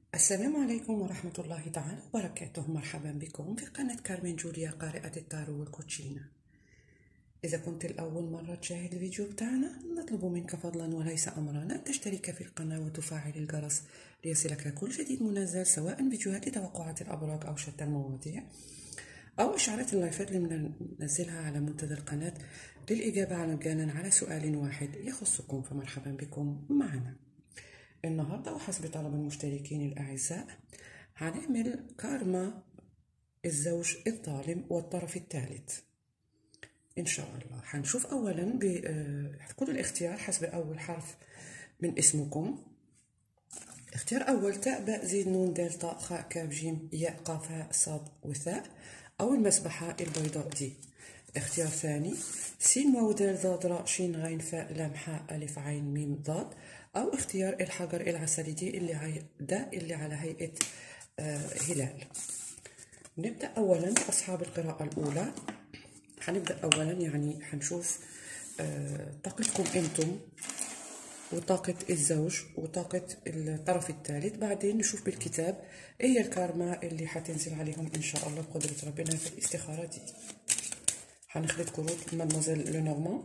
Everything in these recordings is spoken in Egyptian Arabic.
السلام عليكم ورحمة الله تعالى وبركاته مرحبا بكم في قناة كارمين جوليا قارئة التارو والكوتشينا إذا كنت الأول مرة تشاهد الفيديو بتاعنا نطلب منك فضلا وليس أمرا أن تشترك في القناة وتفعل الجرس ليصلك كل جديد منزل سواء فيديوهات لتوقعات الأبراج أو شتى المواضيع أو إشعارات اللايفات اللي بننزلها على منتدى القناة للإجابة مجانا على سؤال واحد يخصكم فمرحبا بكم معنا النهاردة وحسب طلب المشتركين الأعزاء هنعمل كارما الزوج الظالم والطرف الثالث إن شاء الله هنشوف أولا كل الاختيار حسب أول حرف من اسمكم اختيار أول تاء باء زيد نون دال طاء خاء كاف جيم ياء قاف هاء صاد وثاء أو المسبحة البيضاء دي اختيار ثاني سين واو دال ضاد راء شين غين فاء لام حاء ألف عين ميم ضاد أو اختيار الحجر العسلي دي اللي عي... ده اللي على هيئة آه هلال نبدأ أولا أصحاب القراءة الأولى هنبدأ أولا يعني هنشوف آه طاقتكم أنتم وطاقة الزوج وطاقة الطرف الثالث بعدين نشوف بالكتاب ايه هي الكارما اللي حتنزل عليهم ان شاء الله بقدرة ربنا في الاستخارة دي هنخلط كروت مادموزيل لونورمون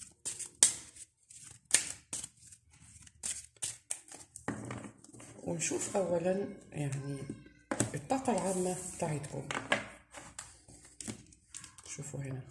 ونشوف اولا يعني الطاقة العامة بتاعتكم شوفوا هنا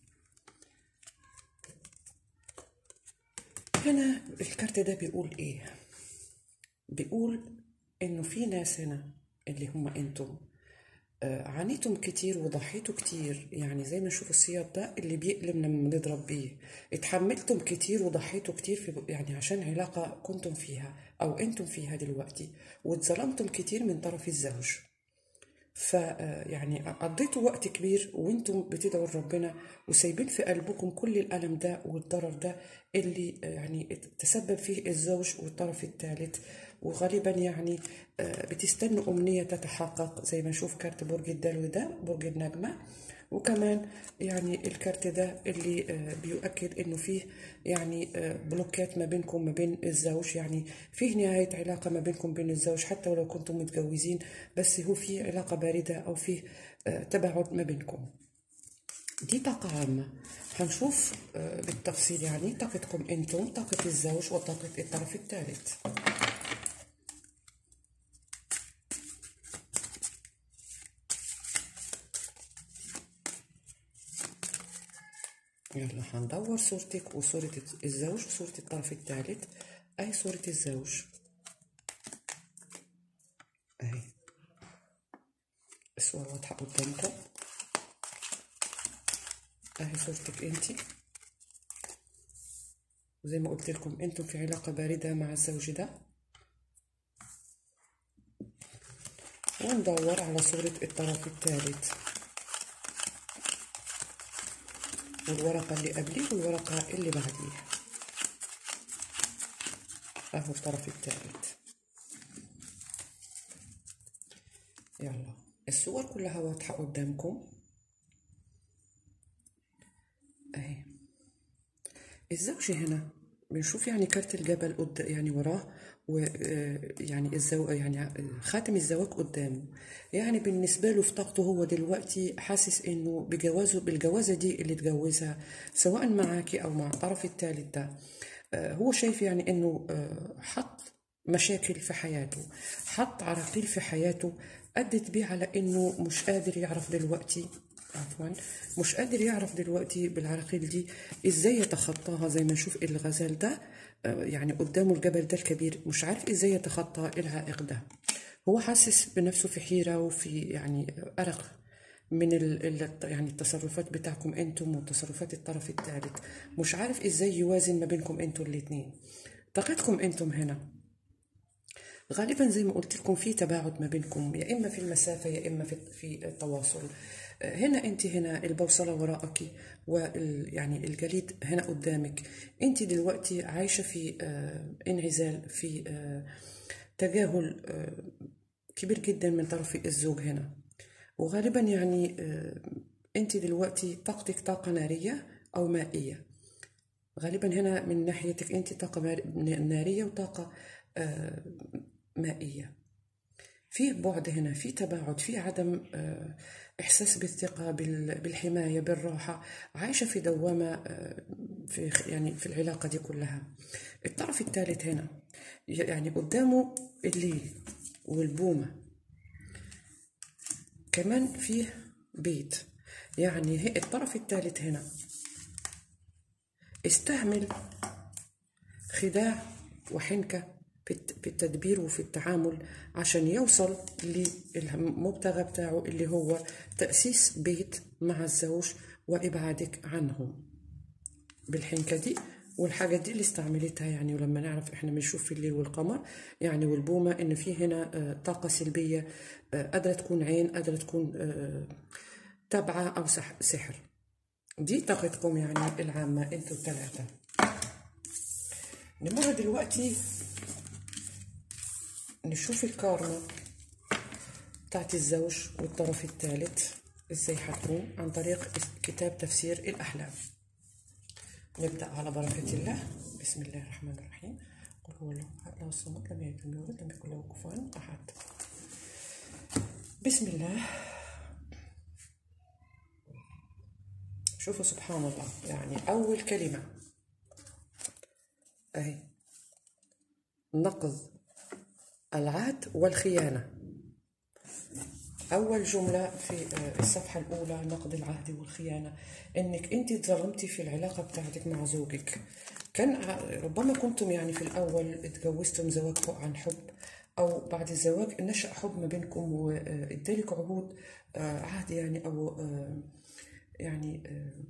هنا الكارت ده بيقول ايه بيقول انه في ناس هنا اللي هم انتم آه عانيتم كتير وضحيتوا كتير يعني زي ما نشوف السياط ده اللي بيقلم لما بنضرب بيه اتحملتم كتير وضحيتوا كتير في يعني عشان علاقة كنتم فيها او انتم فيها دلوقتي واتظلمتم كتير من طرف الزوج ف يعني قضيتوا وقت كبير وانتم بتدعوا لربنا وسايبين في قلبكم كل الالم ده والضرر ده اللي يعني تسبب فيه الزوج والطرف الثالث وغالبا يعني بتستنوا امنيه تتحقق زي ما نشوف كارت برج الدلو ده برج النجمه وكمان يعني الكارت ده اللي بيؤكد انه فيه يعني بلوكات ما بينكم ما بين الزوج يعني فيه نهاية علاقة ما بينكم بين الزوج حتى ولو كنتم متجوزين بس هو في علاقة باردة او فيه تباعد ما بينكم دي طاقة عامة هنشوف بالتفصيل يعني طاقتكم انتم طاقة الزوج وطاقة الطرف الثالث يلا هندور صورتك وصورة الزوج وصورة الطرف الثالث أي صورة الزوج أهي الصورة واضحة قدامكم أهي صورتك أنتي وزي ما قلت لكم أنتم في علاقة باردة مع الزوج ده وندور على صورة الطرف الثالث والورقة اللي قبليه والورقة اللي بعديه اهو الطرف الثالث يلا الصور كلها واضحة قدامكم اهي الزوج هنا بنشوف يعني كارت الجبل قد يعني وراه ويعني الزو يعني خاتم الزواج قدامه يعني بالنسبة له في طاقته هو دلوقتي حاسس انه بجوازه بالجوازة دي اللي اتجوزها سواء معاكي او مع الطرف الثالث ده هو شايف يعني انه حط مشاكل في حياته حط عراقيل في حياته أدت بيه على انه مش قادر يعرف دلوقتي عفوا مش قادر يعرف دلوقتي بالعراقيل دي ازاي يتخطاها زي ما نشوف الغزال ده يعني قدامه الجبل ده الكبير مش عارف ازاي يتخطى العائق ده هو حاسس بنفسه في حيرة وفي يعني أرق من ال يعني التصرفات بتاعكم انتم وتصرفات الطرف الثالث مش عارف ازاي يوازن ما بينكم انتم الاثنين طاقتكم انتم هنا غالبا زي ما قلت لكم في تباعد ما بينكم يا اما في المسافه يا اما في في التواصل هنا انت هنا البوصله وراءك وال يعني الجليد هنا قدامك انت دلوقتي عايشه في انعزال في تجاهل كبير جدا من طرف الزوج هنا وغالبا يعني انت دلوقتي طاقتك طاقه ناريه او مائيه غالبا هنا من ناحيتك انت طاقه ناريه وطاقه مائيه في بعد هنا في تباعد في عدم آه، إحساس بالثقة بال- بالحماية بالراحة عايشة في دوامة آه، في يعني في العلاقة دي كلها الطرف الثالث هنا يعني قدامه الليل والبومة كمان فيه بيت يعني هي- الطرف الثالث هنا استعمل خداع وحنكة في الت- في التدبير وفي التعامل عشان يوصل للمبتغى بتاعه اللي هو تأسيس بيت مع الزوج وإبعادك عنهم بالحنكة دي والحاجة دي اللي استعملتها يعني ولما نعرف احنا بنشوف في الليل والقمر يعني والبومة ان في هنا آه، طاقة سلبية آه، قادرة تكون عين قادرة تكون آه، تبعة أو سح- سحر دي طاقتكم يعني العامة انتوا الثلاثة نمر دلوقتي نشوف الكارما بتاعت الزوج والطرف الثالث ازاي حتكون عن طريق كتاب تفسير الأحلام نبدأ على بركة الله بسم الله الرحمن الرحيم قل هو الله أحد له الصمد لم يلد ولم يولد لم يكن له كفوا أحد بسم الله شوفوا سبحان الله يعني أول كلمة أهي نقض العهد والخيانة أول جملة في آه، الصفحة الأولى نقد العهد والخيانة إنك أنت تظلمتي في العلاقة بتاعتك مع زوجك كان ع- ربما كنتم يعني في الأول اتجوزتم زواج فوق عن حب أو بعد الزواج نشأ حب ما بينكم وادالك عهود آه، عهد يعني أو آه، يعني آه،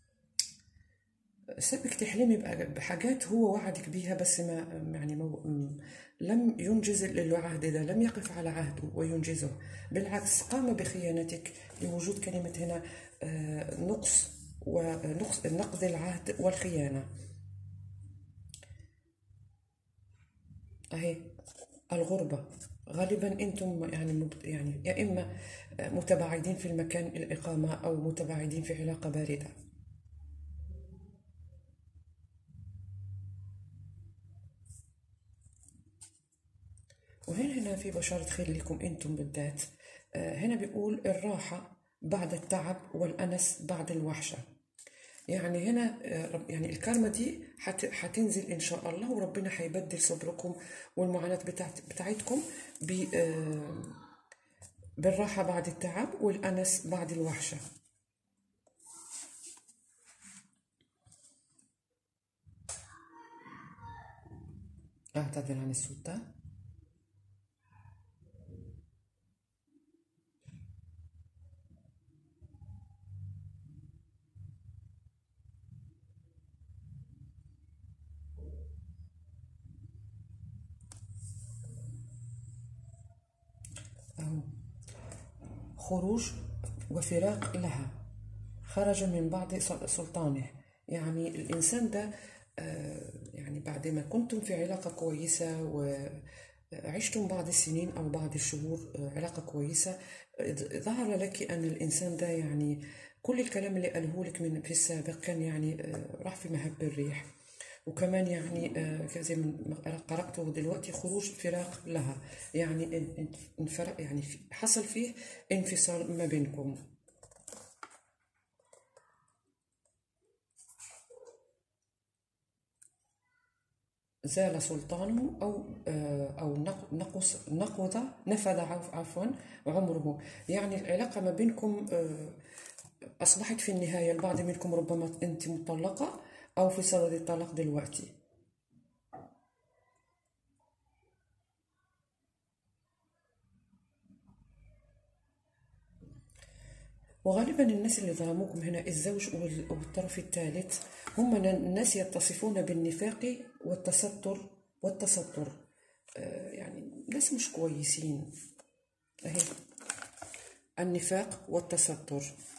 سابك تحلمي بأ- بحاجات هو وعدك بيها بس ما يعني ما م- لم ينجز العهد ده لم يقف على عهده وينجزه بالعكس قام بخيانتك لوجود كلمة هنا آه، نقص ونقص نقض العهد والخيانة أهي الغربة غالبا أنتم يعني مب- يعني يا إما متباعدين في المكان الإقامة أو متباعدين في علاقة باردة وهنا هنا في بشارة خير لكم انتم بالذات آه، هنا بيقول الراحة بعد التعب والأنس بعد الوحشة يعني هنا آه، رب- يعني الكارما دي حت- حتنزل إن شاء الله وربنا حيبدل صبركم والمعاناة بتاعت بتاعتكم ب- آه، بالراحة بعد التعب والأنس بعد الوحشة أعتذر عن الصوت ده أهو خروج وفراق لها خرج من بعض سل- سلطانه يعني الإنسان ده آه، يعني بعد ما كنتم في علاقة كويسة وعشتم بعض السنين أو بعض الشهور آه، علاقة كويسة آه، ظهر لك أن الإنسان ده يعني كل الكلام اللي قاله لك من في السابق كان يعني آه، راح في مهب الريح وكمان يعني آه، كان زي ما قرأته دلوقتي خروج فراق لها يعني ان- ان- انفرق يعني في- حصل فيه انفصال ما بينكم زال سلطانه أو آه، أو نق- نقص نقض نفذ عف- عفوا عمره يعني العلاقة ما بينكم آه، أصبحت في النهاية البعض منكم ربما أنت مطلقة أو في صدد الطلاق دلوقتي وغالبا الناس اللي ظلموكم هنا الزوج وال- والطرف الثالث هم ن- ناس يتصفون بالنفاق والتستر والتستر آه، يعني ناس مش كويسين أهي النفاق والتستر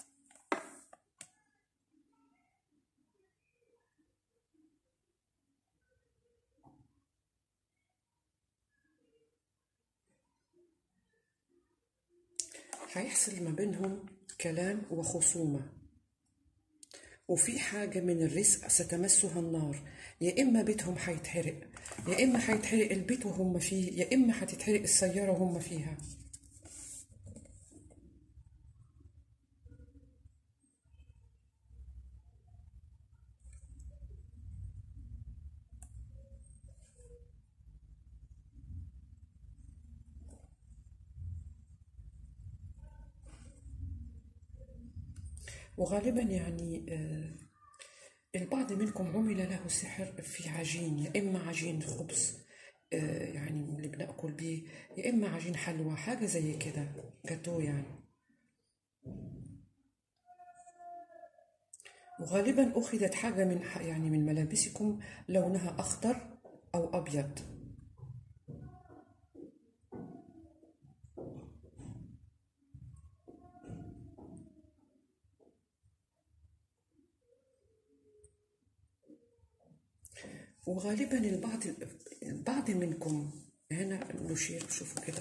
هيحصل ما بينهم كلام وخصومة وفي حاجة من الرزق ستمسها النار يا إما بيتهم هيتحرق يا إما هيتحرق البيت وهم فيه يا إما هتتحرق السيارة وهم فيها وغالبا يعني آه، البعض منكم عمل له سحر في عجين يا إما عجين خبز آه، يعني اللي بناكل بيه يا إما عجين حلوى حاجة زي كده جاتو يعني وغالبا أخذت حاجة من ح- يعني من ملابسكم لونها أخضر أو أبيض وغالبا البعض البعض منكم هنا نشير شوفوا كده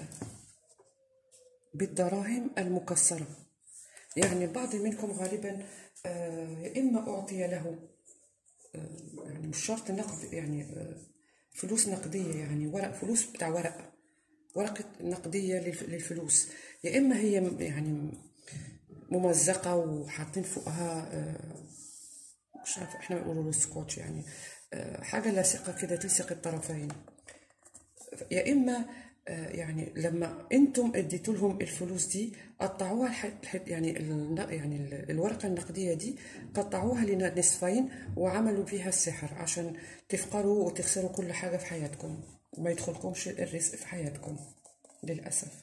بالدراهم المكسرة يعني البعض منكم غالبا آه، يا إما أعطي له آه، يعني مش شرط نقد يعني آه، فلوس نقدية يعني ورق فلوس بتاع ورق ورقة نقدية للف- للفلوس يا إما هي م- يعني ممزقة وحاطين فوقها آه، مش عارفة احنا بنقول له سكوتش يعني آه، حاجة لاصقة كده تلصق الطرفين يا اما آه، يعني لما انتم اديتوا لهم الفلوس دي قطعوها الح- الح- يعني الن- يعني ال- الورقه النقديه دي قطعوها لنصفين وعملوا بيها السحر عشان تفقروا وتخسروا كل حاجه في حياتكم وما يدخلكمش الرزق في حياتكم للاسف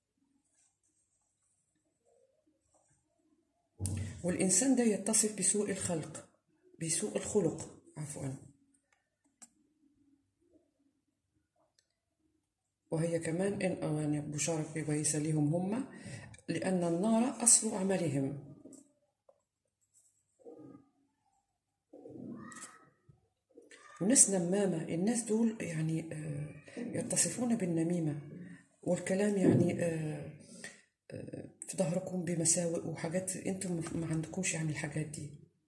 والانسان ده يتصف بسوء الخلق بسوء الخلق عفوا وهي كمان إن أواني بشارة كويسة لهم هم لأن النار أصل عملهم وناس نمامة الناس دول يعني آه، يتصفون بالنميمة والكلام يعني آه، آه، في ظهركم بمساوئ وحاجات انتم ما عندكمش يعني الحاجات دي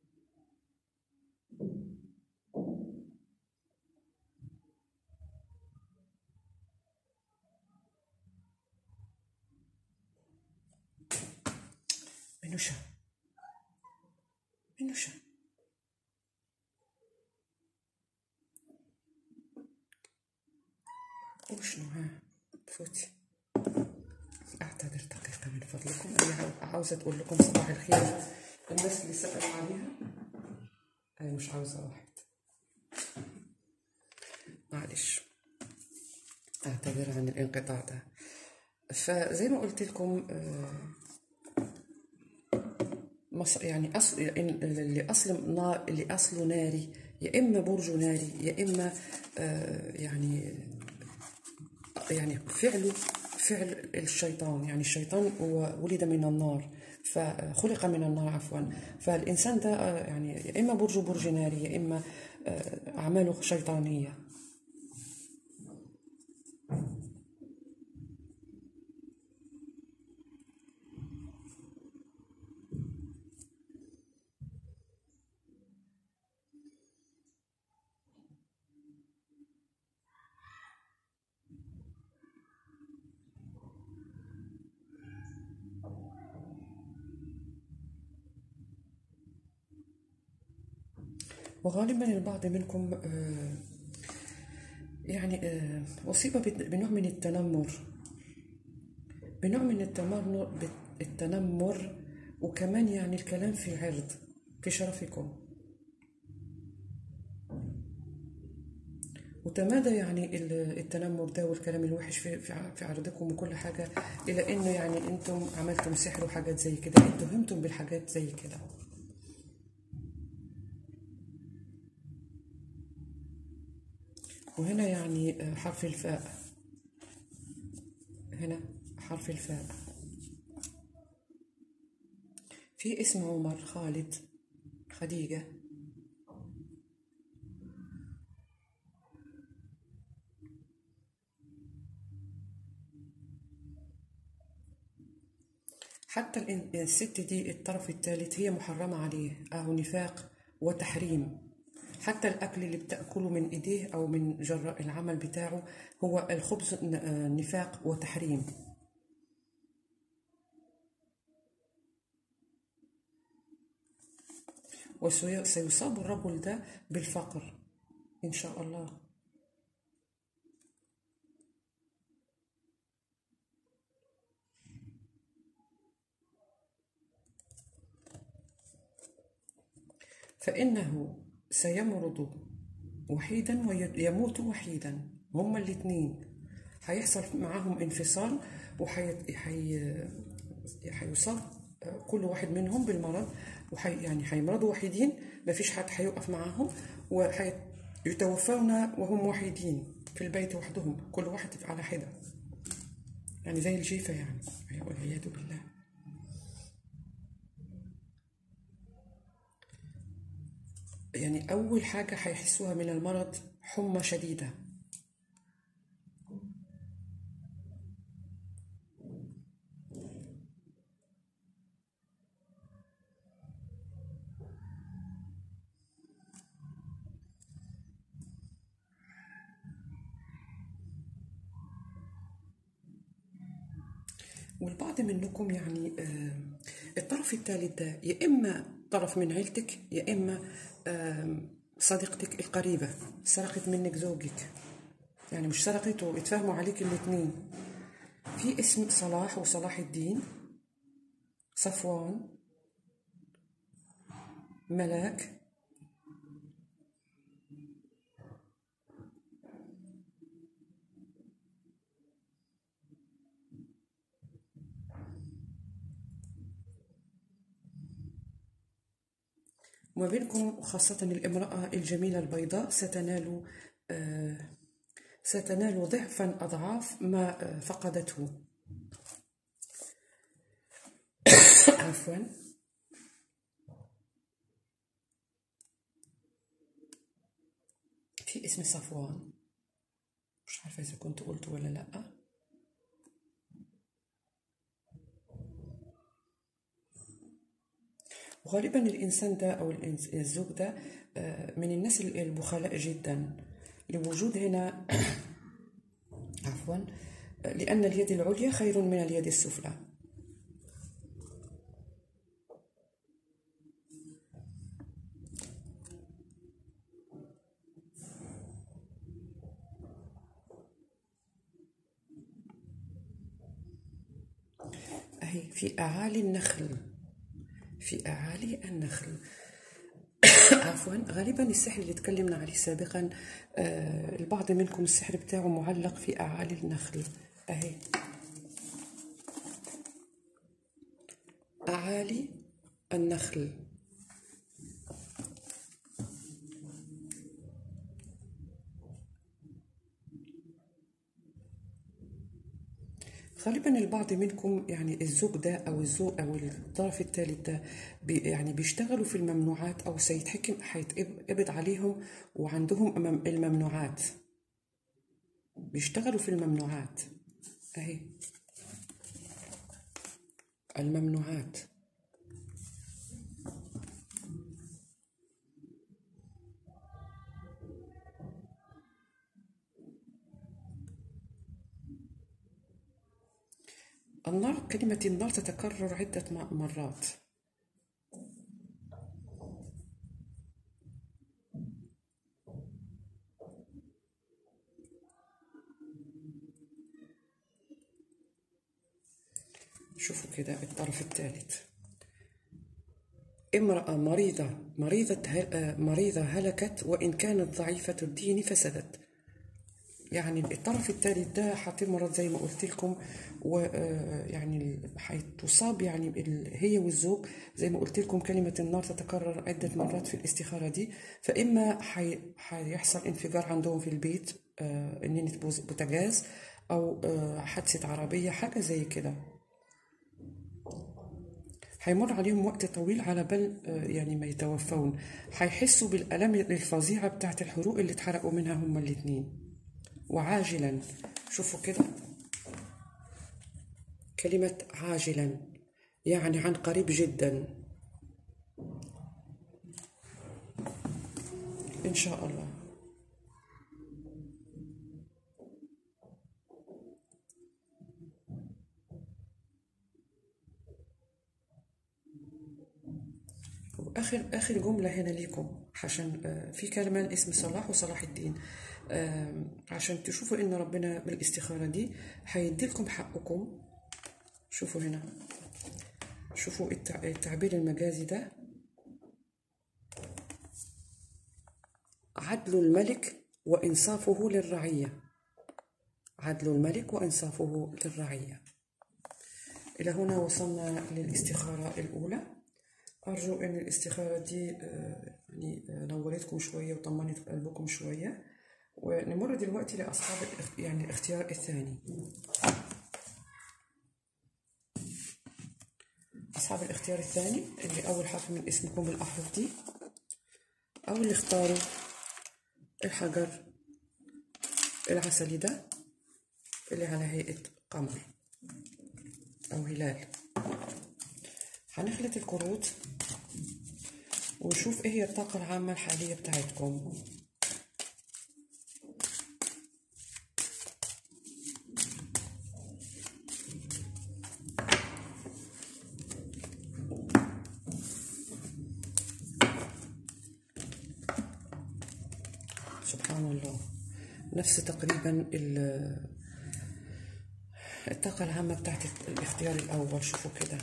منوشة منوشة وشنو ها فوتي اعتذر دقيقة من فضلكم أنا عاو- عاوزة أقول لكم صباح الخير الناس اللي سألوا عليها أنا مش عاوزة واحد معلش أعتذر عن الانقطاع ده فزي ما قلت لكم آه، مص... يعني أصل يعني اللي أصل نار اللي أصله ناري يا إما برج ناري يا إما آه، يعني يعني فعله فعل الشيطان يعني الشيطان هو ولد من النار فخلق من النار عفوا فالإنسان ده آه، يعني يا إما برج برج ناري يا إما آه، أعماله شيطانية وغالبا البعض منكم آه، يعني آه، أصيب بت- بنوع من التنمر بنوع من التمر التنمر وكمان يعني الكلام في عرض في شرفكم وتمادى يعني ال- التنمر ده والكلام الوحش في في ع- في عرضكم وكل حاجة إلى إنه يعني أنتم عملتم سحر وحاجات زي كده اتهمتم بالحاجات زي كده وهنا يعني آه، حرف الفاء هنا حرف الفاء في اسم عمر خالد خديجة حتى الإن- الست دي الطرف الثالث هي محرمة عليه أهو نفاق وتحريم حتى الأكل اللي بتأكله من إيديه أو من جراء العمل بتاعه هو الخبز ن- آه، نفاق وتحريم وسيصاب الرجل ده بالفقر إن شاء الله فإنه سيمرض وحيدا ويموت وحيدا هما الاثنين هيحصل معاهم انفصال وحيصاب كل واحد منهم بالمرض وحي يعني هيمرضوا وحيدين مفيش حد هيقف معاهم ويتوفون وهم وحيدين في البيت وحدهم كل واحد على حدة يعني زي الجيفة يعني والعياذ بالله يعني أول حاجة هيحسوها من المرض حمى شديدة والبعض منكم يعني آه، الطرف الثالث ده يا إما طرف من عيلتك يا إما آه، صديقتك القريبة سرقت منك زوجك يعني مش سرقت واتفاهموا عليك الاثنين في اسم صلاح وصلاح الدين صفوان ملاك وما بينكم خاصة الامرأة الجميلة البيضاء ستنال آه، ستنال ضعفا أضعاف ما آه، فقدته عفوا في اسم صفوان مش عارفة إذا كنت قلت ولا لأ وغالبا الإنسان ده أو الإنس- الزوج ده آه، من الناس البخلاء جدا لوجود هنا عفوا آه، لأن اليد العليا خير من اليد السفلى أهي في أعالي النخل في أعالي النخل عفوا غالبا السحر اللي تكلمنا عليه سابقا آه البعض منكم السحر بتاعه معلق في أعالي النخل أهي أعالي النخل غالبا البعض منكم يعني الزوج ده او الزوج او الطرف الثالث ده بي يعني بيشتغلوا في الممنوعات او سيتحكم هيتقبض عليهم وعندهم أمام- الممنوعات بيشتغلوا في الممنوعات اهي الممنوعات النار كلمة النار تتكرر عدة م- مرات شوفوا كده الطرف الثالث امرأة مريضة مريضة هل- مريضة هلكت وإن كانت ضعيفة الدين فسدت يعني الطرف الثالث ده هتمرض زي ما قلت لكم ويعني هتصاب يعني ال- هي والزوج زي ما قلت لكم كلمة النار تتكرر عدة مرات في الاستخارة دي فإما حي- هيحصل انفجار عندهم في البيت آه، إنين بوز- بوتاجاز أو آه، حادثة عربية حاجة زي كده هيمر عليهم وقت طويل على بال آه، يعني ما يتوفون هيحسوا بالآلام الفظيعة بتاعت الحروق اللي اتحرقوا منها هما الاتنين وعاجلا شوفوا كده كلمة عاجلا يعني عن قريب جدا إن شاء الله آخر آخر جملة هنا ليكم عشان آه، في كلمان اسم صلاح وصلاح الدين آم، عشان تشوفوا إن ربنا بالاستخارة دي هيديلكم حقكم شوفوا هنا شوفوا التع- التعبير المجازي ده عدل الملك وإنصافه للرعية عدل الملك وإنصافه للرعية إلى هنا وصلنا للاستخارة الأولى أرجو أن الاستخارة دي آه، يعني آه، نورتكم شوية وطمنت قلبكم شوية ونمر دلوقتي لأصحاب يعني الاختيار الثاني أصحاب الاختيار الثاني اللي أول حرف من اسمكم بالأحرف دي أو اللي اختاروا الحجر العسلي ده اللي على هيئة قمر أو هلال هنخلط الكروت ونشوف ايه هي الطاقة العامة الحالية بتاعتكم سبحان الله نفس تقريبا الطاقة العامة بتاعت الاختيار الأول شوفوا كده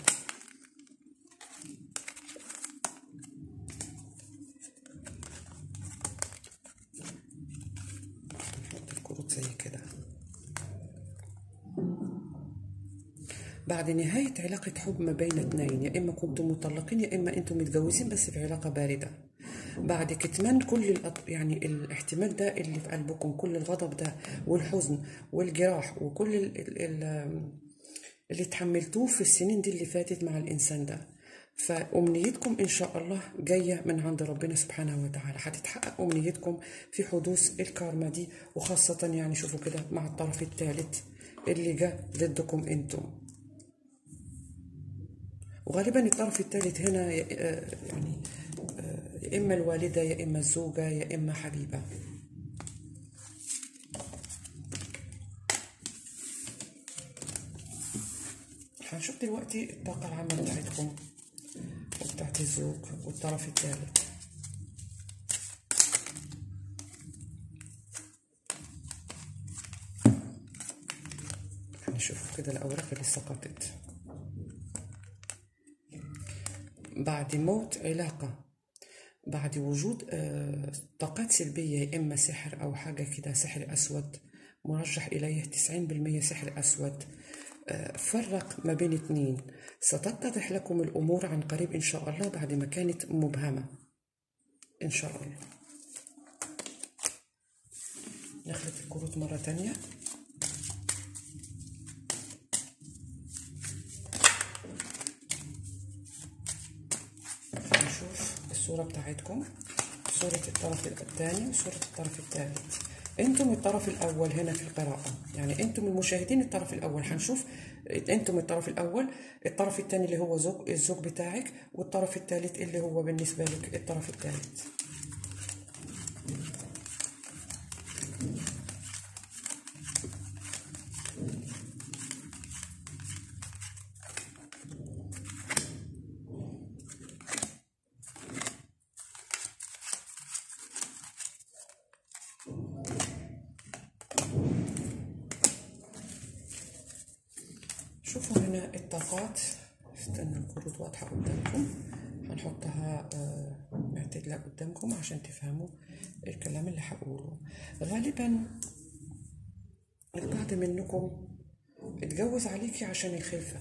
نحط الكروت زي كده بعد نهاية علاقة حب ما بين اثنين يا إما كنتم مطلقين يا إما أنتم متجوزين بس في علاقة باردة بعد كتمان كل الأط... يعني الاحتمال ده اللي في قلبكم كل الغضب ده والحزن والجراح وكل ال... ال... اللي تحملتوه في السنين دي اللي فاتت مع الإنسان ده فأمنيتكم إن شاء الله جاية من عند ربنا سبحانه وتعالى هتتحقق أمنيتكم في حدوث الكارما دي وخاصة يعني شوفوا كده مع الطرف الثالث اللي جاء ضدكم انتم وغالبا الطرف الثالث هنا يعني يا إما الوالدة يا إما الزوجة يا إما حبيبة هنشوف دلوقتي الطاقة العامة بتاعتكم وبتاعت الزوج والطرف الثالث هنشوف كده الأوراق اللي سقطت بعد موت علاقة بعد وجود طاقات سلبية يا إما سحر أو حاجة كده سحر أسود مرجح إليه 90% سحر أسود فرق ما بين اثنين ستتضح لكم الأمور عن قريب إن شاء الله بعد ما كانت مبهمة إن شاء الله نخلط الكروت مرة تانية نشوف الصورة بتاعتكم صورة الطرف الثاني وصورة الطرف الثالث انتم الطرف الاول هنا في القراءة يعني انتم المشاهدين الطرف الاول هنشوف انتم الطرف الاول الطرف الثاني اللي هو زوج الزوج بتاعك والطرف الثالث اللي هو بالنسبة لك الطرف الثالث شوفوا هنا الطاقات استنى الكروت واضحة قدامكم هنحطها معتدلة قدامكم عشان تفهموا الكلام اللي هقوله غالبا البعض منكم اتجوز عليكي عشان الخلفة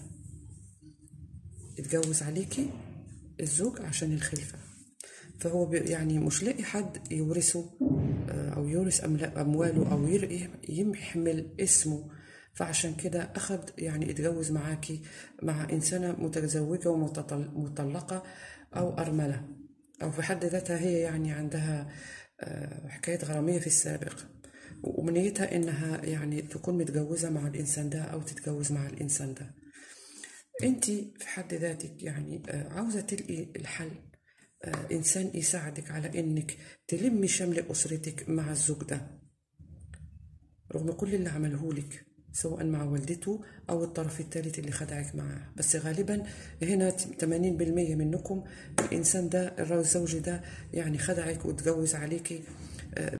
اتجوز عليكي الزوج عشان الخلفة فهو يعني مش لاقي حد يورثه أو يورث أمواله أو يحمل اسمه فعشان كده أخذ يعني اتجوز معاكي مع إنسانة متزوجة ومطلقة أو أرملة أو في حد ذاتها هي يعني عندها حكاية غرامية في السابق وأمنيتها إنها يعني تكون متجوزة مع الإنسان ده أو تتجوز مع الإنسان ده أنت في حد ذاتك يعني عاوزة تلقي الحل إنسان يساعدك على إنك تلمي شمل أسرتك مع الزوج ده رغم كل اللي عمله لك سواء مع والدته أو الطرف الثالث اللي خدعك معاه بس غالبا هنا 80% منكم الإنسان ده الزوج ده يعني خدعك وتجوز عليكي